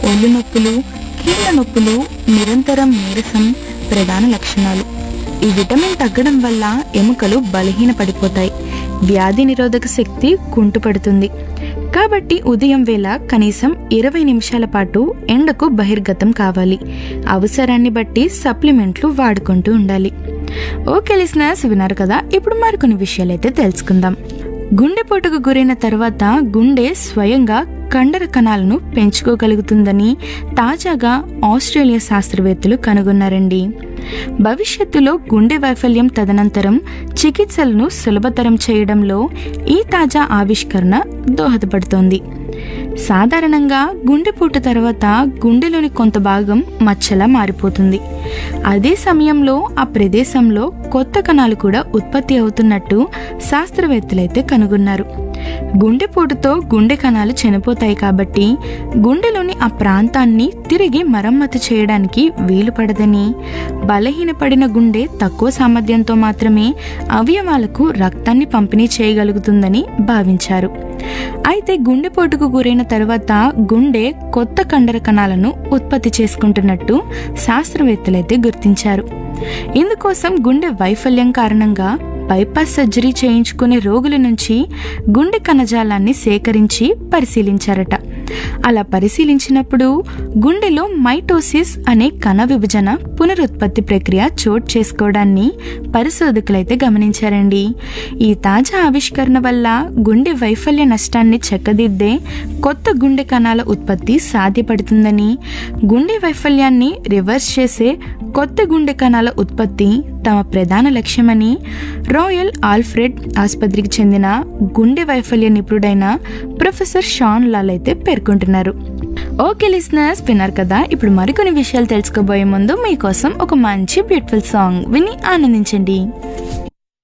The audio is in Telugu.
ఒళ్ళు నొప్పులు కీళ్ళ నొప్పులు నిరంతరం నీరసం ప్రధాన లక్షణాలు ఈ విటమిన్ తగ్గడం వల్ల ఎముకలు బలహీనపడిపోతాయి వ్యాధి నిరోధక శక్తి కుంటుపడుతుంది కాబట్టి ఉదయం వేళ కనీసం ఇరవై నిమిషాల పాటు ఎండకు బహిర్గతం కావాలి అవసరాన్ని బట్టి సప్లిమెంట్లు వాడుకుంటూ ఉండాలి ఓకే లిసినర్స్ విన్నారు కదా ఇప్పుడు మరికొన్ని విషయాలైతే తెలుసుకుందాం గుండెపోటుకు గురైన తర్వాత గుండె స్వయంగా కండర కణాలను పెంచుకోగలుగుతుందని తాజాగా ఆస్ట్రేలియా శాస్త్రవేత్తలు కనుగొన్నారండి భవిష్యత్తులో గుండె వైఫల్యం తదనంతరం చికిత్సలను సులభతరం చేయడంలో ఈ తాజా ఆవిష్కరణ దోహదపడుతోంది సాధారణంగా గుండెపోటు తర్వాత గుండెలోని కొంత భాగం మచ్చలా మారిపోతుంది అదే సమయంలో ఆ ప్రదేశంలో కొత్త కణాలు కూడా ఉత్పత్తి అవుతున్నట్టు శాస్త్రవేత్తలైతే కనుగొన్నారు గుండెపోటుతో గుండె కణాలు చనిపోతాయి కాబట్టి గుండెలోని ఆ ప్రాంతాన్ని తిరిగి మరమ్మతు చేయడానికి వీలు పడదని బలహీనపడిన గుండె తక్కువ సామర్థ్యంతో మాత్రమే అవయవాలకు రక్తాన్ని పంపిణీ చేయగలుగుతుందని భావించారు అయితే గుండెపోటుకు గురైన తర్వాత గుండె కొత్త కండర కణాలను ఉత్పత్తి చేసుకుంటున్నట్టు శాస్త్రవేత్తలైతే గుర్తించారు ఇందుకోసం గుండె వైఫల్యం కారణంగా బైపాస్ సర్జరీ చేయించుకునే రోగుల నుంచి గుండె కణజాలాన్ని సేకరించి పరిశీలించారట అలా పరిశీలించినప్పుడు గుండెలో మైటోసిస్ అనే కణ విభజన పునరుత్పత్తి ప్రక్రియ చోటు చేసుకోవడాన్ని పరిశోధకులైతే గమనించారండి ఈ తాజా ఆవిష్కరణ వల్ల గుండె వైఫల్య నష్టాన్ని చెక్కదిద్దే కొత్త గుండె కణాల ఉత్పత్తి సాధ్యపడుతుందని గుండె వైఫల్యాన్ని రివర్స్ చేసే కొత్త గుండె కణాల ఉత్పత్తి తమ ప్రధాన లక్ష్యమని రాయల్ ఆల్ఫ్రెడ్ ఆసుపత్రికి చెందిన గుండె వైఫల్య నిపుణుడైన ప్రొఫెసర్ షాన్ లాల్ అయితే పేర్కొంటున్నారు ఓకే లిస్నర్స్ విన్నారు కదా ఇప్పుడు మరికొన్ని విషయాలు తెలుసుకోబోయే ముందు మీకోసం ఒక మంచి బ్యూటిఫుల్ సాంగ్ విని ఆనందించండి